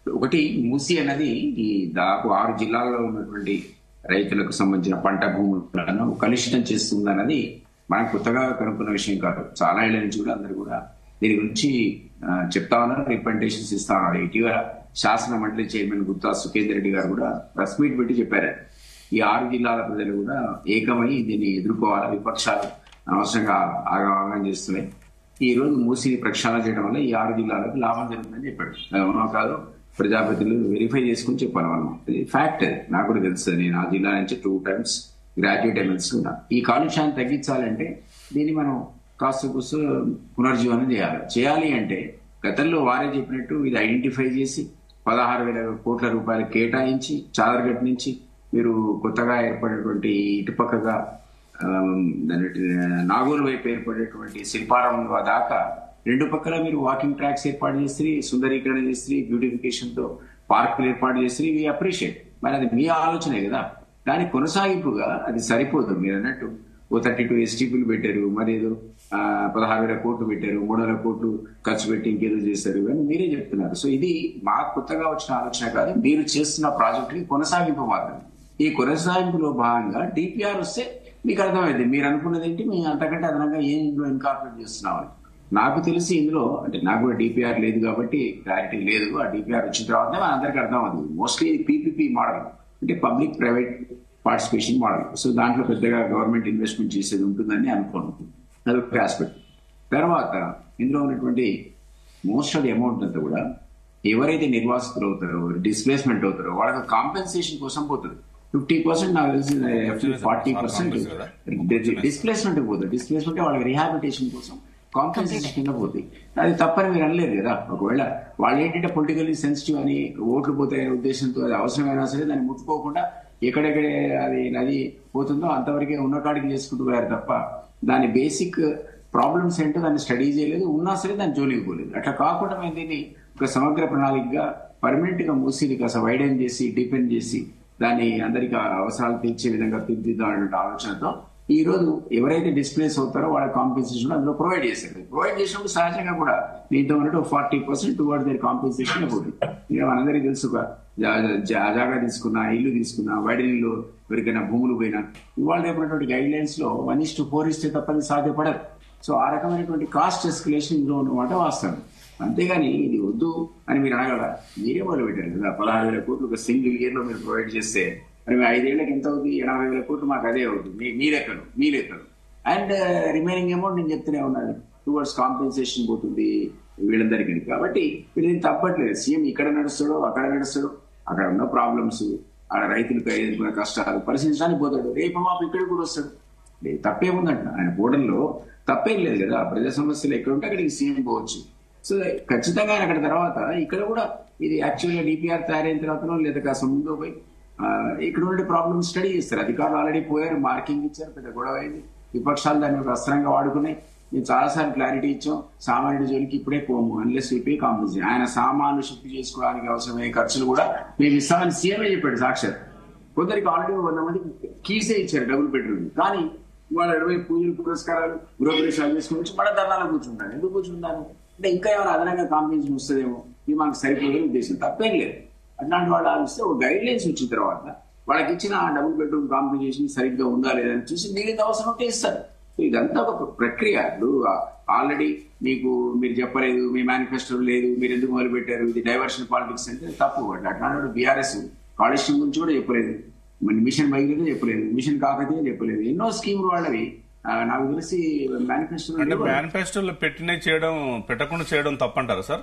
ఒకటి మూసి అన్నది ఈ దాదాపు ఆరు జిల్లాల్లో ఉన్నటువంటి రైతులకు సంబంధించిన పంట భూములను కలుషితం చేస్తుంది అన్నది మనం కొత్తగా కనుక్కున్న విషయం కాదు చాలా ఏళ్ల నుంచి కూడా అందరు కూడా దీని గురించి ఆ, చెప్తా ఉన్నారు రిప్రజెంటేషన్స్ ఇస్తా ఉన్నారు ఇటీవల శాసన మండలి చైర్మన్ గుత్తా సుఖేందర్ రెడ్డి గారు కూడా ప్రెస్ మీట్ పెట్టి చెప్పారు ఈ ఆరు జిల్లాల ప్రజలు కూడా ఏకమై దీన్ని ఎదుర్కోవాలి విపక్షాలు అనవసరంగా ఆగమాగం చేస్తున్నాయి ఈ రోజు మూసిని ప్రక్షాళన చేయడం వల్ల ఈ ఆరు జిల్లాలకు లాభం జరుగుతుందని చెప్పాడు అది అవునో కాదు ప్రజాపతిలు వెరిఫై చేసుకుని చెప్పాలి మనం ఇది ఫ్యాక్ట్ అది నాకు కూడా తెలుసు నేను ఆ జిల్లా నుంచి టూ టైమ్స్ గ్రాడ్యుయేట్ ఎమ్మెల్సీ ఉన్నా ఈ కాలుష్యాన్ని తగ్గించాలంటే దీన్ని మనం కాస్త కూస్త పునర్జీవనం చేయాలి చేయాలి అంటే గతంలో వారే చెప్పినట్టు ఇది ఐడెంటిఫై చేసి పదహారు వేల కోట్ల రూపాయలు కేటాయించి చాదర్గట్ నుంచి మీరు కొత్తగా ఏర్పడినటువంటి ఇటుపక్కగా ఆమ్, దాని నాగోల్ వైపు ఏర్పడేటువంటి శిల్పారం దాకా రెండు పక్కల మీరు వాకింగ్ ట్రాక్స్ ఏర్పాటు చేసి సుందరీకరణ చేసి బ్యూటిఫికేషన్ తో పార్కులు ఏర్పాటు చేసి వి అప్రిషియేట్ మరి అది మీ ఆలోచనే కదా దాని కొనసాగింపుగా అది సరిపోదు మీరు అన్నట్టు ఓ థర్టీ టూ ఎస్టీపీలు పెట్టారు మరి ఏదో ఆ, పదహారు వేల కోట్లు పెట్టారు మూడు వేల కోట్లు ఖర్చు పెట్టి ఇంకేదో చేశారు అని మీరే చెప్తున్నారు సో ఇది మా కొత్తగా వచ్చిన ఆలోచన కాదు మీరు చేస్తున్న ప్రాజెక్ట్ కి కొనసాగింపు మాత్రమే ఈ కొనసాగింపులో భాగంగా డిపిఆర్ వస్తే మీకు అర్థమైంది మీరు అనుకున్నది ఏంటి మేము అంతకంటే అదనంగా ఏం ఇందులో ఇన్కార్పొరేట్ చేస్తున్నామని నాకు తెలిసి ఇందులో అంటే నాకు కూడా డిపిఆర్ లేదు కాబట్టి క్లారిటీ లేదు ఆ డిపిఆర్ వచ్చిన తర్వాత మన అందరికీ అర్థం అవుతుంది మోస్ట్లీ పీపీపీ మోడల్ అంటే public private participation model so దాంట్లో పెద్దగా గవర్నమెంట్ ఇన్వెస్ట్మెంట్ చేసేది ఉంటుందని అనుకోను అదొక ఆస్పెక్ట్ తర్వాత ఇందులో ఉన్నటువంటి మోస్ట్ ఆఫ్ ది అమౌంట్ అంతా కూడా ఎవరైతే నిర్వాసితులు అవుతారో డిస్ప్లేస్మెంట్ అవుతారో వాళ్ళకి కాంపెన్సేషన్ కోసం పోతుంది ఫిఫ్టీ పర్సెంట్ నాకు తెలిసి ఫార్టీ పర్సెంట్ డిస్ప్లేస్మెంట్ పోతుంది డిస్ప్లేస్మెంట్ వాళ్ళకి రిహాబిటేషన్ కోసం కాంపెన్సేషన్ కింద పోతుంది అది తప్పని మీరు అనలేరు కదా ఒకవేళ వాళ్ళు ఏంటంటే పొలిటికల్లీ సెన్సిటివ్ అని ఓట్లు పోతాయనే ఉద్దేశంతో అది అవసరమైనా సరే దాన్ని ముట్టుకోకుండా ఎక్కడెక్కడ అది నది పోతుందో అంతవరకే ఉన్న కాడికి చేసుకుంటూ పోయారు తప్ప దాని బేసిక్ ప్రాబ్లమ్స్ ఏంటో దాన్ని స్టడీ చేయలేదు ఉన్నా సరే దాన్ని జోలికి పోలేదు అట్లా కాకుండా మేము దీన్ని ఒక సమగ్ర ప్రణాళికగా పర్మనెంట్ గా మూసిని కాస్త వైడెన్ చేసి డిపెండ్ చేసి దాన్ని అందరికి అవసరాలు తీర్చే విధంగా తీర్చిద్దాం అనే ఆలోచనతో ఈ రోజు ఎవరైతే డిస్ప్లేస్ అవుతారో వాళ్ళ కాంపెన్సేషన్ అందులో ప్రొవైడ్ చేశారు ప్రొవైడ్ చేసినప్పుడు సహజంగా కూడా దీంతో ఉన్నట్టు forty percent towards their compensation పోతుంది ఇక మనందరికీ తెలుసు జా- జా- జాగా తీసుకున్నా ఇల్లు తీసుకున్నా వైడనిలో ఎవరికైనా భూములు పోయినా ఇవాళ రేపటినటువంటి గైడ్ లైన్స్ లో వన్ ఇస్ టు ఫోర్ ఇస్తే తప్ప అది సాధ్యపడదు సో ఆ రకమైనటువంటి కాస్ట్ ఎస్కలేషన్ ఇందులో ఉన్నమాట వాస్తవం అంతేగాని ఇది వద్దు అని మీరు అనగలరా మీరే మొదలు పెట్టారు కదా పదహారు వేల కోట్లు ఒక సింగిల్ ఇయర్ లో మీరు ప్రొవైడ్ చేస్తే మరి మీ ఐదేళ్లకు ఎంత అవుతుంది ఎనభై వేల కోట్లు మాకు అదే అవుతుంది మీ- మీ లెక్కలు మీ లెక్కలు అండ్ రిమైనింగ్ అమౌంట్ నేను చెప్తూనే ఉన్నాను టువర్డ్స్ కాంపెన్సేషన్ పోతుంది వీళ్ళందరికీ కాబట్టి వీళ్ళు ఏం తప్పట్లేదు సీఎం ఇక్కడ నడుస్తాడో అక్కడ నడుస్తాడో అక్కడ ఉన్న ప్రాబ్లమ్స్ ఆ రైతులకు ఎదుర్కొన్న కష్టాలు పరిశీలించడానికి పోతాడు రేపు మాపు ఇక్కడ కూడా వస్తాడు లేదు, తప్పేముందంట ఆయన పోవడంలో తప్పేం లేదు కదా ప్రజా సమస్యలు ఎక్కడ ఉంటే అక్కడికి సీఎం పోవచ్చు సో ఖచ్చితంగా ఆయన అక్కడ తర్వాత ఇక్కడ కూడా ఇది యాక్చువల్గా డిపిఆర్ తయారైన తర్వాత లేదా కాస్త ముందు పోయి ఆ, ఇక్కడ ఉండే ప్రాబ్లమ్ స్టడీ చేస్తారు అధికారులు ఆల్రెడీ పోయారు మార్కింగ్ ఇచ్చారు పెద్ద గొడవ అయింది విపక్షాలు దాన్ని ఒక అస్త్రంగా వాడుకున్నాయి మేము చాలాసార్లు క్లారిటీ ఇచ్చాం సామాన్యుడి జోలికి ఇప్పుడే పోము అన్లెస్ విపే కాంపెన్సేషన్ ఆయన సామాన్లు షిఫ్ట్ చేసుకోవడానికి అవసరమయ్యే ఖర్చులు కూడా మేము ఇస్తామని సీఎంఏ చెప్పాడు సాక్షాత్ కొందరికి ఆల్రెడీ వంద మంది కీసే ఇచ్చారు డబుల్ బెడ్రూమ్ కానీ వాళ్ళ ఇరవై పూజలు పురస్కారాలు గృహప్రవేశాలు చేసుకుని వచ్చి మళ్ళీ ధర్నాలు కూర్చుంటారు ఎందుకు కూర్చుంటారు అంటే ఇంకా ఏమైనా అదనంగా కాంపిటీషన్ వస్తుందేమో ఇది మాకు సరిపోయే ఉద్దేశం తప్పేం లేదు అట్లాంటి వాళ్ళు ఆలోచిస్తే ఒక గైడ్ లైన్స్ వచ్చిన తర్వాత వాళ్ళకి ఇచ్చిన ఆ డబుల్ బెడ్రూమ్ కాంపిటీషన్ సరిగ్గా ఉందా లేదా అని చూసి మిగతా అవసరం ఉంటే ఇస్తారు సో ఇదంతా ఒక ప్రక్రియ ఇప్పుడు ఆల్రెడీ మీకు మీరు చెప్పలేదు మీ మేనిఫెస్టో లేదు మీరు ఎందుకు మొదలు పెట్టారు ఇది డైవర్షన్ పాలిటిక్స్ అంటే తప్పు అట్లా అట్లాంటి బీఆర్ఎస్ కాలుష్యం గురించి కూడా చెప్పలేదు మన మిషన్ భగీరథ చెప్పలేదు మిషన్ కాకతీయ చెప్పలేదు ఎన్నో స్కీములు వాళ్ళవి ఆ, నాకు తెలిసి అంటే మేనిఫెస్టో మేనిఫెస్టోలో పెట్టినవి చేయడం పెట్టకుండా చేయడం తప్పంటారా సార్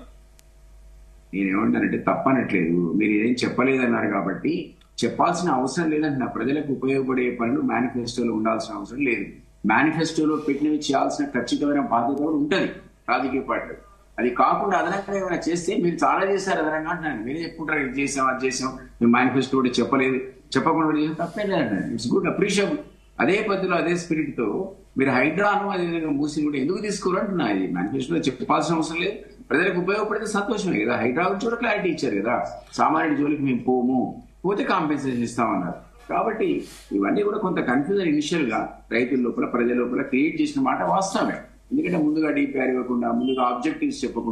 నేనేమంటానంటే తప్పనట్లేదు మీరు ఏం చెప్పలేదన్నారు కాబట్టి చెప్పాల్సిన అవసరం లేదంటున్నా ప్రజలకు ఉపయోగపడే పనులు మేనిఫెస్టోలో ఉండాల్సిన అవసరం లేదు మేనిఫెస్టోలో పెట్టినవి చేయాల్సిన ఖచ్చితమైన బాధ్యత కూడా ఉంటుంది రాజకీయ పార్టీలు అది కాకుండా అదనంగా ఏమైనా చేస్తే మీరు చాలా చేశారు అదనంగా అంటున్నాను మీరే చెప్పుకుంటారు ఇది చేసాం అది చేసాం మేము మేనిఫెస్టో కూడా చెప్పలేదు చెప్పకుండా కూడా చేసాం తప్పేం లేదంటున్నాను ఇట్స్ గుడ్ అప్రిషియబుల్ అదే పద్ధతిలో అదే స్పిరిట్ తో మీరు హైడ్రాను అదేవిధంగా మూసి కూడా ఎందుకు తీసుకోరు అంటున్నా ఇది మేనిఫెస్టోలో చెప్పాల్సిన అవసరం లేదు ప్రజలకు ఉపయోగపడితే సంతోషమే కదా హైడ్రా గురించి కూడా క్లారిటీ ఇచ్చారు కదా సామాన్యుడి జోలికి మేము పోము పోతే కాంపెన్సేషన్ ఇస్తామన్నారు కాబట్టి ఇవన్నీ కూడా కొంత కన్ఫ్యూజన్ ఇనిషియల్ గా రైతుల లోపల ప్రజల లోపల క్రియేట్ చేసిన మాట వాస్తవమే ఎందుకంటే ముందుగా డిపిఆర్ ఇవ్వకుండా ముందుగా ఆబ్జెక్టివ్స్ చెప్పకుండా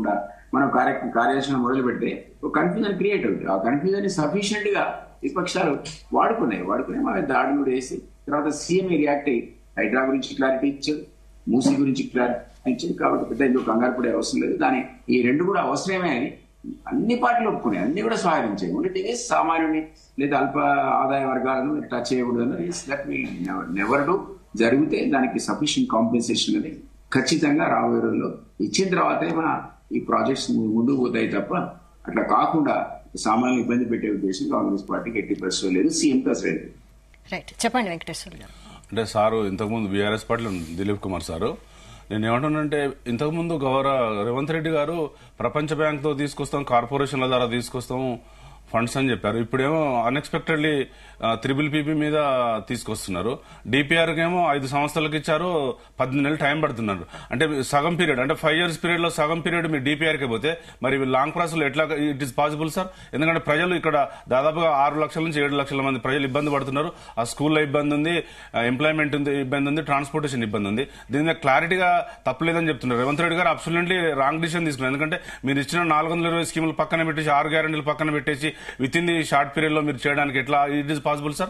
మనం కార్య కార్యాచరణ మొదలు పెడితే ఒక కన్ఫ్యూజన్ క్రియేట్ అవుతుంది ఆ కన్ఫ్యూజన్ సఫిషియెంట్ గా విపక్షాలు వాడుకున్నాయి వాడుకుని మన దాడి కూడా వేసి తర్వాత సీఎం రియాక్ట్ అయ్యి హైడ్రా గురించి క్లారిటీ ఇచ్చారు మూసీ గురించి క్లారిటీ ఇచ్చారు కాబట్టి పెద్ద ఇందులో కంగారు పడే అవసరం లేదు దాని ఈ రెండు కూడా అవసరమే అని అన్ని పార్టీలు ఒప్పుకున్నాయి అన్ని కూడా స్వాగతించాయి ఓన్లీ థింగ్ ఇస్ సామాన్యుని లేదా అల్ప ఆదాయ వర్గాలను టచ్ చేయకూడదని దట్ విల్ నెవర్ డు జరిగితే దానికి సఫిషియెంట్ కాంపెన్సేషన్ అనేది ఖచ్చితంగా రాబోయే రోజుల్లో ఇచ్చిన తర్వాతే మన ఈ ప్రాజెక్ట్స్ ముందుకు పోతాయి తప్ప అట్లా కాకుండా సామాన్యులు ఇబ్బంది పెట్టే ఉద్దేశం కాంగ్రెస్ పార్టీకి ఎట్టి పరిస్థితులు లేదు సీఎం అసలు లేదు రైట్ చెప్పండి వెంకటేశ్వర గారు అంటే సారు ఇంతకుముందు బీఆర్ఎస్ పార్టీలో దిలీప్ కుమార్ సారు నేను ఏమంటున్నానంటే ఇంతకుముందు గౌరవ రేవంత్ రెడ్డి గారు ప్రపంచ బ్యాంక్ తో తీసుకొస్తాం కార్పొరేషన్ల ద్వారా తీసుకొస్తాం ఫండ్స్ అని చెప్పారు ఇప్పుడేమో అన్ఎక్స్పెక్టెడ్లీ త్రిబుల్ పీపీ మీద తీసుకొస్తున్నారు డిపిఆర్ ఏమో ఐదు సంవత్సరాలకు ఇచ్చారు పద్దెనిమిది నెలలు టైం పడుతున్నారు అంటే సగం పీరియడ్ అంటే ఫైవ్ ఇయర్స్ పీరియడ్ లో సగం పీరియడ్ మీరు డిపిఆర్ కి పోతే మరి లాంగ్ ప్రాసెస్ లో ఎట్లా ఇట్ ఇస్ పాసిబుల్ సార్ ఎందుకంటే ప్రజలు ఇక్కడ దాదాపుగా ఆరు లక్షల నుంచి ఏడు లక్షల మంది ప్రజలు ఇబ్బంది పడుతున్నారు ఆ స్కూల్లో ఇబ్బంది ఉంది ఎంప్లాయ్మెంట్ ఉంది ఇబ్బంది ఉంది ట్రాన్స్పోర్టేషన్ ఇబ్బంది ఉంది దీని మీద క్లారిటీగా తప్పలేదని చెప్తున్నారు రేవంత్ రెడ్డి గారు అబ్సల్యూట్లీ రాంగ్ డిసిషన్ తీసుకున్నారు ఎందుకంటే మీరు ఇచ్చిన నాలుగు వందల ఇరవై స్కీములు పక్కన పెట్టేసి ఆరు గ్యారెంటీలు పక్కన పెట్టేసి within the short period లో మీరు చేయడానికి ఎట్లా ఇట్ ఇస్ పాసిబుల్ సార్